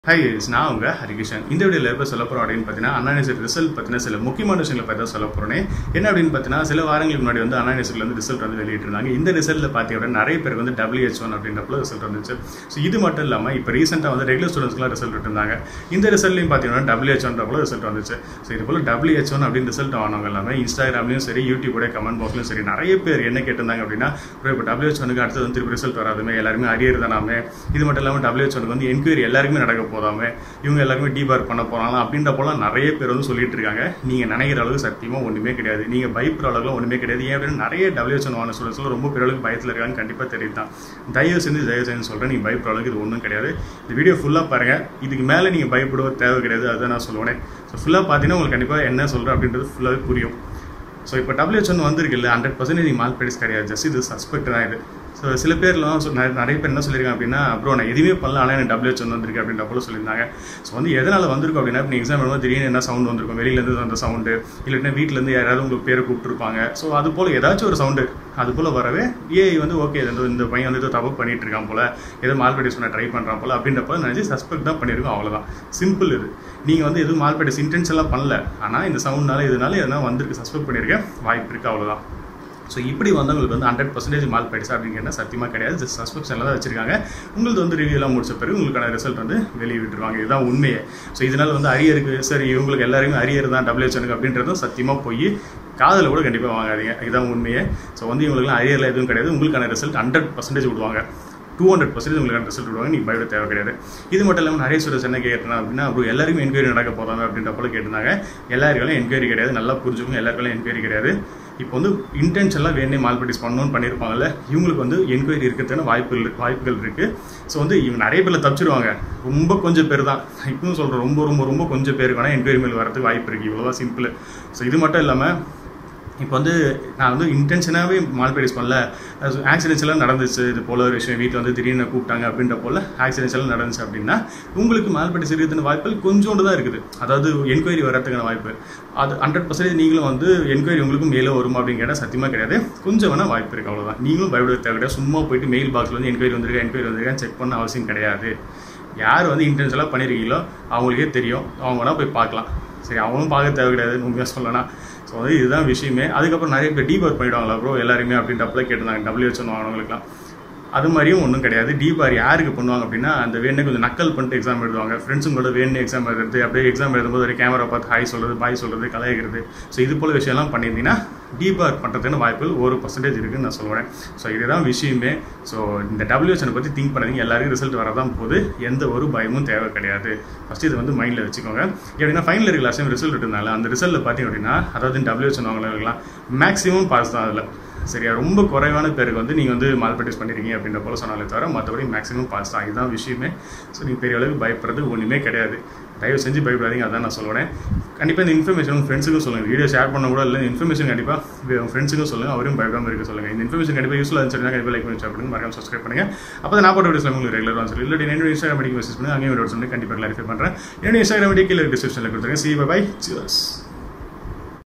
hi guys, நான் உங்க ஹரிகிருஷ்ணன் இந்த வீடியோவில் எப்போ சொல்ல போகிறோம் அப்படின்னு பார்த்தீங்கன்னா அனானிசர் ரிசல்ட் பற்றின சில முக்கியமான விஷயங்களை பற்றி தான் சொல்ல போகிறேன் என்ன அப்படின்னு பார்த்தீங்கன்னா சில வாரங்களுக்கு முன்னாடி வந்து அனானிசர்ல வந்து ரிசல்ட் வந்து வெளியிட்டிருந்தாங்க இந்த ரிசல்ட்டில் பார்த்தீங்கன்னா நிறைய பேருக்கு வந்து டபிள்யூஹெச் ஒன் அப்படின்றப்போ ரிசல்ட் வந்துச்சு ஸோ இது மட்டும் இல்லாமல் இப்போ ரீசெண்டாக வந்து ரெகுலர் ஸ்டூடெண்ட்ஸ்க்குலாம் ரிசல்ட் விட்டுருந்தாங்க இந்த ரிசல்ட்லையும் பார்த்தீங்கன்னா டபிள்யூஹெச் ஒன்றப்போ ரிசல்ட் வந்துச்சு ஸோ இது போல் டபிள்யூஹெச் ஒன் அப்படின்னு ரிசல்ட் ஆனவங்க எல்லாமே இன்ஸ்டாகிராம்லையும் சரி யூடியூபோட கமெண்ட் பாக்ஸ்லையும் சரி நிறைய பேர் என்ன கேட்டிருந்தாங்க அப்படின்னா bro, இப்போ டபிள்யூஹெச் ஒனுக்கு அடுத்தது வந்து திருப்பி ரிசல்ட் வராதுமே எல்லாருமே அரியர் தானாமே இது மட்டும் இல்லாமல் டபிள்யூஹெச் ஒனுக்கு வந்து என்கொயரி எல்லாருக்குமே நடக்க போதாமே இவங்க எல்லாருமே டிபார் பண்ண போறாங்களா அப்படின்ற போலாம் நிறைய பேர் வந்து சொல்லிட்டு இருக்காங்க நீங்க நினைக்கிற அளவுக்கு சத்தியமா ஒண்ணுமே கிடையாது நீங்க பயப்படுற அளவுக்கு ஒண்ணுமே கிடையாது ஏன் அப்படின்னு நிறைய டபிள்யூஹெச் வாங்க சொல்ல ரொம்ப பெரிய அளவுக்கு பயத்துல இருக்காங்க கண்டிப்பா தெரியுது தான் தயவு செஞ்சு தயவு செஞ்சு சொல்றேன் நீங்க பயப்படுற அளவுக்கு இது ஒன்றும் கிடையாது இந்த வீடியோ ஃபுல்லா பாருங்க இதுக்கு மேல நீங்க பயப்படுவ தேவை கிடையாது அதுதான் நான் சொல்லுவேன் ஸோ ஃபுல்லா பார்த்தீங்கன்னா உங்களுக்கு கண்டிப்பா என்ன சொல்றேன் அப்படின்றது ஃபுல்லாவே புரியும் ஸோ இப்போ டபிள்யூஹெச் ஒன்று வந்திருக்குல்ல ஹண்ட்ரட் பர்சன்டேஜ் மால்பெடிஸ் கிடையாது ஜஸ்ட் இது சஸ்பெக்ட் தான் இது ஸோ சில பேர்லாம் சொ- நிறைய நிறைய பேர் என்ன சொல்லியிருக்காங்க அப்படின்னா ப்ரோ நான் எதுவுமே பண்ணல ஆனால் எனக்கு டபிள்யூஹெச் ஒன்று வந்திருக்கு அப்படின்ற போல சொல்லியிருந்தாங்க ஸோ வந்து எதனால் வந்திருக்கும் அப்படின்னா இப்போ எக்ஸாம் எழுதும்போது திடீர்னு என்ன சவுண்ட் வந்திருக்கும் வெளியிலேருந்து வந்த சவுண்டு இல்லாட்டினா வீட்டிலேருந்து யாராவது உங்களுக்கு பேரை கூப்பிட்டுருப்பாங்க ஸோ அது போல் ஏதாச்சும் ஒரு சவுண்டு அது போல் வரவே ஏஐ வந்து ஓகே இந்த இந்த பையன் வந்து ஏதோ தப்பு பண்ணிட்டு இருக்கான் போல ஏதோ மால்பெடிஸ் பண்ண ட்ரை பண்ணுறான் போல அப்படின்றப்ப நினச்சி சஸ்பெக்ட் தான் பண்ணியிருக்கோம் அவ்வளோதான் சிம்பிள் இது நீங்கள் வந்து எதுவும் மால்பெடிஸ் இன்டென்ஸ் எல்லாம் பண்ணல ஆனால் இந்த சவுண்ட்னால இதனால எதனா வந்திருக்கு சஸ்பெக்ட் பண்ணியிருக்கேன் வாய்ப்பு இருக்குது அவ்வளோதான் ஸோ இப்படி வந்தவங்களுக்கு வந்து ஹண்ட்ரட் பர்சன்டேஜ் மால் போயிடுச்சு அப்படின்னு கேட்டால் சத்தியமாக கிடையாது ஜஸ்ட் சஸ்பெக்ஷனில் தான் வச்சிருக்காங்க உங்களுக்கு வந்து ரிவ்யூலாம் முடிச்ச பிறகு உங்களுக்கான ரிசல்ட் வந்து வெளியே விட்டுருவாங்க இதுதான் உண்மையே ஸோ இதனால வந்து அரியருக்கு சரி இவங்களுக்கு எல்லாருமே அரியர் தான் டபிள்யூஹெச்னுக்கு அப்படின்றதும் சத்தியமாக போய் காதில் கூட கண்டிப்பாக வாங்காதீங்க இதுதான் உண்மையே ஸோ வந்து இவங்களுக்குலாம் அரியரில் எதுவும் கிடையாது உங்களுக்கான ரிசல்ட் ஹண்ட்ரட் பர்சன்டேஜ் விடுவாங்க டூ ஹண்ட்ரட் பர்சன்டேஜ் உங்களுக்கு ரிசல்ட் விடுவாங்க நீங்கள் பயப்பட தேவை கிடையாது இது மட்டும் இல்லாமல் நிறைய ஸ்டூடெண்ட்ஸ் என்ன கேட்குறாங்க அப்படின்னா அப்புறம் எல்லாருமே என்கொயரி நடக்க போதாங்க அப்படின்ற போல கேட்டிருந்தாங்க எல்லாருக்கும் என்கொயரி கிடையாது நல்லா புரிஞ்சுக்கோங்க எல்லாருக்கும் என்கொயரி கிடையாது இப்போ வந்து இன்டென்ஷன்லாம் வேணே மால்படிஸ் பண்ணணும்னு பண்ணியிருப்பாங்கல்ல இவங்களுக்கு வந்து என்கொயரி இருக்கிறதுக்கான வாய்ப்புகள் வாய்ப்புகள் இருக்குது ஸோ வந்து இவங்க நிறைய பேர்ல தப்பிச்சிருவாங்க ரொம்ப கொஞ்சம் பேர் தான் இப்பவும் சொல்கிறேன் ரொம்ப ரொம்ப ரொம்ப கொஞ்சம் பேருக்கு வேணால் என்கொயரி மேல் வரதுக்கு வாய்ப்பு இருக்குது இவ்வளோதான் சிம்பிள் ஸோ இது மட்டும் இல்லாமல் இப்போ வந்து நான் வந்து இன்டென்ஷனாகவே மால்பேடிஸ் பண்ணல ஆக்சிடென்ட்ஸ் எல்லாம் நடந்துச்சு இது போல ஒரு விஷயம் வீட்டில் வந்து திடீர்னு கூப்பிட்டாங்க அப்படின்ற போல ஆக்சிடென்ட்ஸ் எல்லாம் நடந்துச்சு அப்படின்னா உங்களுக்கு மால்பேடிஸ் இருக்கிறதுன வாய்ப்புகள் கொஞ்சோண்டு தான் இருக்குது அதாவது என்கொயரி வரதுக்கான வாய்ப்பு அது ஹண்ட்ரட் பர்சன்டேஜ் நீங்களும் வந்து என்கொயரி உங்களுக்கும் மேலே வருமா அப்படின்னு கேட்டால் சத்தியமாக கிடையாது கொஞ்சம் வேணால் வாய்ப்பு இருக்குது அவ்வளோதான் நீங்களும் பயப்பட தேவை கிடையாது சும்மா போயிட்டு மெயில் பாக்ஸில் வந்து என்கொயரி வந்திருக்கா என்கொயரி வந்திருக்கான்னு செக் பண்ண அவசியம் கிடையாது யார் வந்து இன்டென்ஷனாக பண்ணியிருக்கீங்களோ அவங்களுக்கே தெரியும் அவங்க வேணால் போய் பார்க்கலாம் சரி அவங்களும் பார்க்க தேவை கிடையாது உண்மையாக சொல்லலாம் ஸோ வந்து இதுதான் விஷயமே அதுக்கப்புறம் நிறைய பேர் டீபார் பண்ணிடுவாங்களா ப்ரோ எல்லாருமே அப்படின்றப்பல கேட்டிருந்தாங்க டபிள்யூஹெச் வாங்கினவங்களுக்குலாம் அது மாதிரியும் ஒன்றும் கிடையாது டிபார் யாருக்கு பண்ணுவாங்க அப்படின்னா அந்த வேணே கொஞ்சம் நக்கல் பண்ணிட்டு எக்ஸாம் எழுதுவாங்க ஃப்ரெண்ட்ஸுங்களோட வேணும் எக்ஸாம் எழுதுறது அப்படியே எக்ஸாம் எழுதும்போது ஒரு கேமரா பார்த்து ஹாய் சொல்கிறது பாய் சொல்கிறது கலாய்க்கிறது ஸோ இது போல விஷயம்லாம் பண்ணியிருந்தீங்கன்னா டிபார் பண்ணுறதுக்கான வாய்ப்புகள் ஒரு பர்சன்டேஜ் இருக்குன்னு நான் சொல்லுவேன் ஸோ இதுதான் விஷயமே ஸோ இந்த டபிள்யூஹெச்னை பற்றி திங்க் பண்ணாதீங்க எல்லாருக்கும் ரிசல்ட் வரதான் போது எந்த ஒரு பயமும் தேவை கிடையாது ஃபஸ்ட்டு இது வந்து மைண்டில் வச்சுக்கோங்க எப்படின்னா ஃபைனல் இருக்க லாஸ்ட் டைம் ரிசல்ட் இருந்தால அந்த ரிசல்ட்டில் பார்த்தீங்க அப்படின்னா அதாவது டபிள்யூஹெச் வாங்கலாம் மேக்ஸிமம் பாஸ் தான் அதில் சரியா ரொம்ப குறைவான பேருக்கு வந்து நீங்கள் வந்து மால்பட்டிஸ் பண்ணிருக்கீங்க அப்படின்ற போல சொன்னாலே தவிர மற்றபடி மேக்ஸிமம் பாஸ் தான் இதுதான் விஷயமே ஸோ நீங்கள் பெரிய அளவுக்கு பயப்படுறது ஒன்றுமே கிடையாது தயவு செஞ்சு பயப்படாதீங்க அதான் நான் சொல்லுவேன் கண்டிப்பாக இந்த இன்ஃபர்மேஷன் உங்கள் ஃப்ரெண்ட்ஸுக்கும் சொல்லுங்கள் வீடியோ ஷேர் பண்ண கூட இல்லை இன்ஃபர்மேஷன் கண்டிப்பாக உங்கள் ஃப்ரெண்ட்ஸுக்கும் சொல்லுங்கள் அவரும் பயப்படாமல் இருக்க சொல்லுங்கள் இந்த இன்ஃபர்மேஷன் கண்டிப்பாக யூஸ்ஃபுல்லாக இருந்துச்சுன்னா கண்டிப்பாக லைக் பண்ணி ஷேர் பண்ணுங்க மறக்காம சப்ஸ்கிரைப் பண்ணுங்க அப்போ தான் நான் போட்ட வீடியோஸ் உங்களுக்கு ரெகுலராக சொல்லி இல்லை என்னோட இன்ஸ்டாகிராம் மெசேஜ் பண்ணுங்க அங்கேயும் வீடியோஸ் வந்து கண்டிப்பாக கிளாரிஃபை பண்ணுறேன் என்னோட இன்ஸ்டாகிராம் கீழே டிஸ்கிரிப்ஷனில் கொடுத்துருங்க சி பை சியர்ஸ்